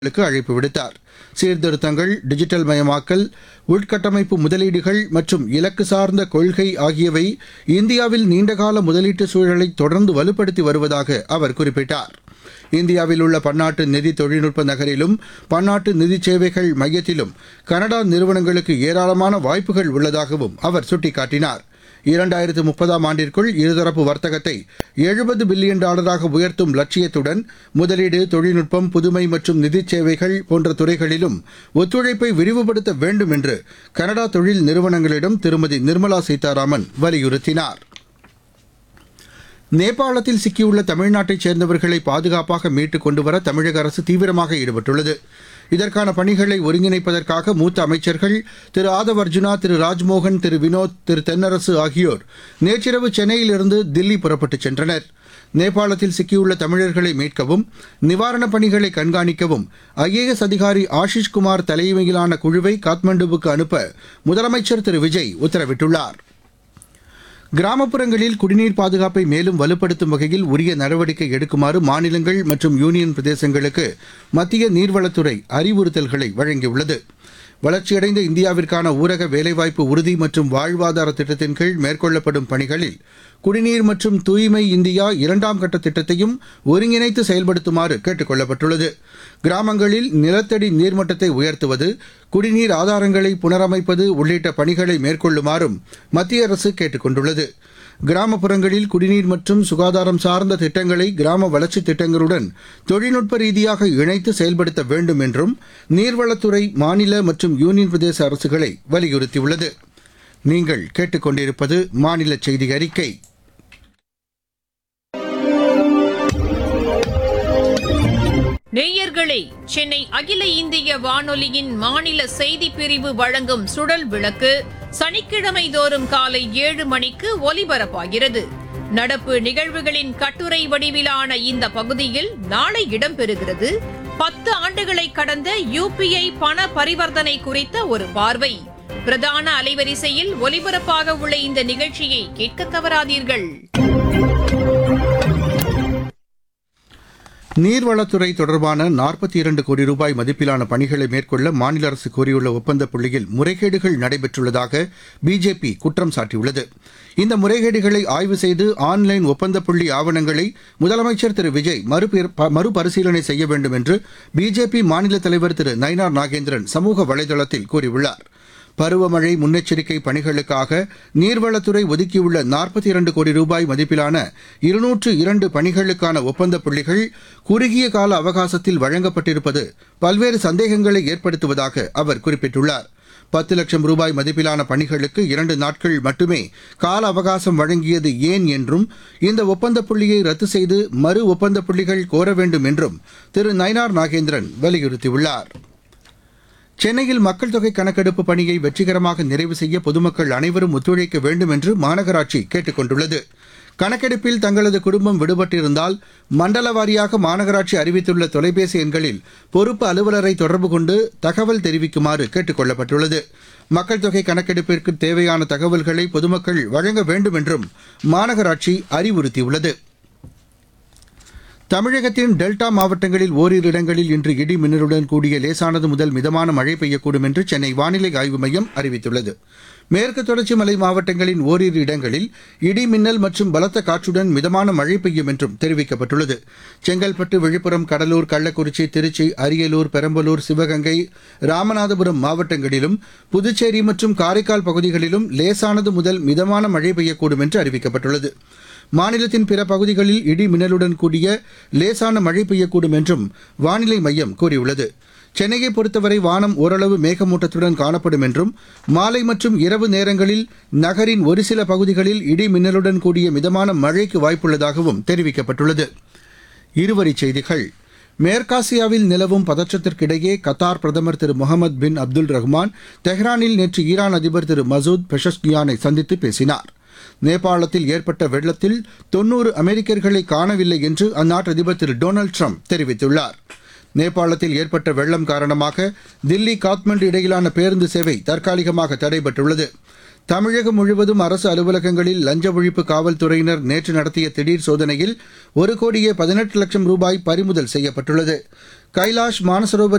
ளுக்கு அழைப்பு விடுத்தார் சீர்திருத்தங்கள் டிஜிட்டல் மயமாக்கல் உள்கட்டமைப்பு முதலீடுகள் மற்றும் இலக்கு சார்ந்த கொள்கை ஆகியவை இந்தியாவில் நீண்டகால முதலீட்டு சூழலை தொடர்ந்து வலுப்படுத்தி வருவதாக அவர் குறிப்பிட்டார் இந்தியாவில் உள்ள பன்னாட்டு நிதி தொழில்நுட்ப நகரிலும் பன்னாட்டு நிதி சேவைகள் மையத்திலும் கனடா நிறுவனங்களுக்கு ஏராளமான வாய்ப்புகள் உள்ளதாகவும் அவர் சுட்டிக்காட்டினார் இரண்டாயிரத்து முப்பதாம் ஆண்டிற்குள் இருதரப்பு வர்த்தகத்தை எழுபது பில்லியன் டாலராக உயர்த்தும் லட்சியத்துடன் முதலீடு தொழில்நுட்பம் புதுமை மற்றும் நிதிச் சேவைகள் போன்ற துறைகளிலும் ஒத்துழைப்பை விரிவுபடுத்த வேண்டும் என்று கனடா தொழில் நிறுவனங்களிடம் திருமதி நிர்மலா சீதாராமன் வலியுறுத்தினார் நேபாளத்தில் சிக்கியுள்ள தமிழ்நாட்டைச் சேர்ந்தவர்களை பாதுகாப்பாக மீட்டுக் கொண்டுவர தமிழக அரசு தீவிரமாக ஈடுபட்டுள்ளது இதற்கான பணிகளை ஒருங்கிணைப்பதற்காக மூத்த அமைச்சர்கள் திரு ஆதவ் அர்ஜுனா திரு ராஜ்மோகன் திரு வினோத் திரு தென்னரசு ஆகியோர் நேற்றிரவு சென்னையிலிருந்து தில்லி புறப்பட்டுச் சென்றனர் நேபாளத்தில் சிக்கியுள்ள தமிழர்களை மீட்கவும் நிவாரணப் பணிகளை கண்காணிக்கவும் ஐஏஎஸ் அதிகாரி ஆஷிஷ் குமார் தலைமையிலான குழுவை காத்மண்டுவுக்கு அனுப்ப முதலமைச்சர் திரு விஜய் உத்தரவிட்டுள்ளார் கிராமப்புறங்களில் குடிநீர் பாதுகாப்பை மேலும் வலுப்படுத்தும் வகையில் உரிய நடவடிக்கை எடுக்குமாறு மாநிலங்கள் மற்றும் யூனியன் பிரதேசங்களுக்கு மத்திய நீர்வளத்துறை அறிவுறுத்தல்களை வழங்கியுள்ளது வளர்ச்சியடைந்த இந்தியாவிற்கான ஊரக வேலைவாய்ப்பு உறுதி மற்றும் வாழ்வாதார திட்டத்தின் கீழ் மேற்கொள்ளப்படும் பணிகளில் குடிநீர் மற்றும் தூய்மை இந்தியா இரண்டாம் கட்ட திட்டத்தையும் ஒருங்கிணைத்து செயல்படுத்துமாறு கேட்டுக் கொள்ளப்பட்டுள்ளது கிராமங்களில் நிலத்தடி நீர்மட்டத்தை உயர்த்துவது குடிநீர் ஆதாரங்களை புனரமைப்பது உள்ளிட்ட பணிகளை மேற்கொள்ளுமாறும் மத்திய அரசு கேட்டுக் கொண்டுள்ளது கிராமப்புறங்களில் குடிநீர் மற்றும் சுகாதாரம் சார்ந்த திட்டங்களை கிராம வளர்ச்சித் திட்டங்களுடன் தொழில்நுட்ப ரீதியாக இணைத்து செயல்படுத்த வேண்டும் என்றும் நீர்வளத்துறை மாநில மற்றும் யூனியன் பிரதேச அரசுகளை வலியுறுத்தியுள்ளது நீங்கள் கேட்டுக்கொண்டிருப்பது மாநில செய்தி அறிக்கை நேயர்களே சென்னை அகில இந்திய வானொலியின் மாநில செய்தி பிரிவு வழங்கும் சுடல் விளக்கு சனிக்கிழமை தோறும் காலை ஏழு மணிக்கு ஒலிபரப்பாகிறது நடப்பு நிகழ்வுகளின் கட்டுரை வடிவிலான இந்த பகுதியில் நாளை இடம்பெறுகிறது பத்து ஆண்டுகளை கடந்த யுபிஐ பண பரிவர்த்தனை குறித்த ஒரு பார்வை பிரதான அலைவரிசையில் ஒலிபரப்பாக உள்ள இந்த நிகழ்ச்சியை கேட்க தவறாதீர்கள் நீர்வளத்துறை தொடர்பான நாற்பத்தி இரண்டு கோடி ரூபாய் மதிப்பிலான பணிகளை மேற்கொள்ள மாநில அரசு கோரியுள்ள ஒப்பந்த புள்ளியில் முறைகேடுகள் நடைபெற்றுள்ளதாக பிஜேபி குற்றம் சாட்டியுள்ளது இந்த முறைகேடுகளை ஆய்வு செய்து ஆன்லைன் ஒப்பந்த புள்ளி ஆவணங்களை முதலமைச்சர் திரு விஜய் மறுபீர்- ப- மறுபரிசீலனை செய்ய வேண்டும் என்று பிஜேபி மாநில தலைவர் திரு நயினார் நாகேந்திரன் சமூக வலைதளத்தில் கூறியுள்ளார் பருவமழை முன்னெச்சரிக்கை பணிகளுக்காக நீர்வளத்துறை ஒதுக்கியுள்ள நாற்பத்தி இரண்டு கோடி ரூபாய் மதிப்பிலான இருநூற்று இரண்டு பணிகளுக்கான ஒப்பந்த புள்ளிகள் குறுகிய கால அவகாசத்தில் வழங்கப்பட்டிருப்பது பல்வேறு சந்தேகங்களை ஏற்படுத்துவதாக அவர் குறிப்பிட்டுள்ளார் பத்து லட்சம் ரூபாய் மதிப்பிலான பணிகளுக்கு இரண்டு நாட்கள் மட்டுமே கால அவகாசம் வழங்கியது ஏன் என்றும் இந்த ஒப்பந்த புள்ளியை ரத்து செய்து மறு ஒப்பந்த புள்ளிகள் கோர வேண்டும் என்றும் திரு நயினார் நாகேந்திரன் வலியுறுத்தியுள்ளார் சென்னையில் மக்கள் தொகை கணக்கெடுப்பு பணியை வெற்றிகரமாக நிறைவு செய்ய பொதுமக்கள் அனைவரும் ஒத்துழைக்க வேண்டும் என்று மாநகராட்சி கேட்டுக் கொண்டுள்ளது கணக்கெடுப்பில் தங்களது குடும்பம் விடுபட்டிருந்தால் மண்டல வாரியாக மாநகராட்சி அறிவித்துள்ள தொலைபேசி எண்களில் பொறுப்பு அலுவலரை தொடர்பு கொண்டு தகவல் தெரிவிக்குமாறு கேட்டுக் கொள்ளப்பட்டுள்ளது மக்கள் தொகை கணக்கெடுப்பிற்கு தேவையான தகவல்களை பொதுமக்கள் வழங்க வேண்டும் என்றும் மாநகராட்சி அறிவுறுத்தியுள்ளது தமிழகத்தின் டெல்டா மாவட்டங்களில் ஓரிரு இடங்களில் இன்று இடி மின்னலுடன் கூடிய லேசானது முதல் மிதமான மழை பெய்யக்கூடும் என்று சென்னை வானிலை ஆய்வு மையம் அறிவித்துள்ளது மேற்கு தொடர்ச்சி மலை மாவட்டங்களின் ஓரிரு இடங்களில் இடி மின்னல் மற்றும் பலத்த காற்றுடன் மிதமான மழை பெய்யும் என்றும் தெரிவிக்கப்பட்டுள்ளது செங்கல்பட்டு விழுப்புரம் கடலூர் கள்ளக்குறிச்சி திருச்சி அரியலூர் பெரம்பலூர் சிவகங்கை ராமநாதபுரம் மாவட்டங்களிலும் புதுச்சேரி மற்றும் காரைக்கால் பகுதிகளிலும் லேசானது முதல் மிதமான மழை பெய்யக்கூடும் என்று அறிவிக்கப்பட்டுள்ளது மாநிலத்தின் பிற பகுதிகளில் இடி மின்னலுடன் கூடிய லேசான மழை பெய்யக்கூடும் என்றும் வானிலை மையம் கூறியுள்ளது சென்னையை பொறுத்தவரை வானம் ஓரளவு மேகமூட்டத்துடன் காணப்படும் என்றும் மாலை மற்றும் இரவு நேரங்களில் நகரின் ஒரு சில பகுதிகளில் இடி மின்னலுடன் கூடிய மிதமான மழைக்கு வாய்ப்புள்ளதாகவும் தெரிவிக்கப்பட்டுள்ளது இருவரிச் செய்திகள் மேற்காசியாவில் நிலவும் பதற்றத்திற்கிடையே கத்தார் பிரதமர் திரு முகமது பின் அப்துல் ரஹ்மான் தெஹ்ரானில் நேற்று ஈரான் அதிபர் திரு மசூத் பெஷஸ்கியானை சந்தித்து பேசினார் நேபாளத்தில் ஏற்பட்ட வெள்ளத்தில் தொன்னூறு அமெரிக்கர்களை காணவில்லை என்று அந்நாட்டு அதிபர் திரு டொனால்டு ட்ரம்ப் தெரிவித்துள்ளார் நேபாளத்தில் ஏற்பட்ட வெள்ளம் காரணமாக தில்லி காத்மண்டு இடையிலான பேருந்து சேவை தற்காலிகமாக தடைபட்டுள்ளது தமிழகம் முழுவதும் அரசு அலுவலகங்களில் லஞ்ச ஒழிப்பு காவல்துறையினர் நேற்று நடத்திய திடீர் சோதனையில் ஒரு கோடியே பதினெட்டு லட்சம் ரூபாய் பறிமுதல் செய்யப்பட்டுள்ளது கைலாஷ் மானசரோவர்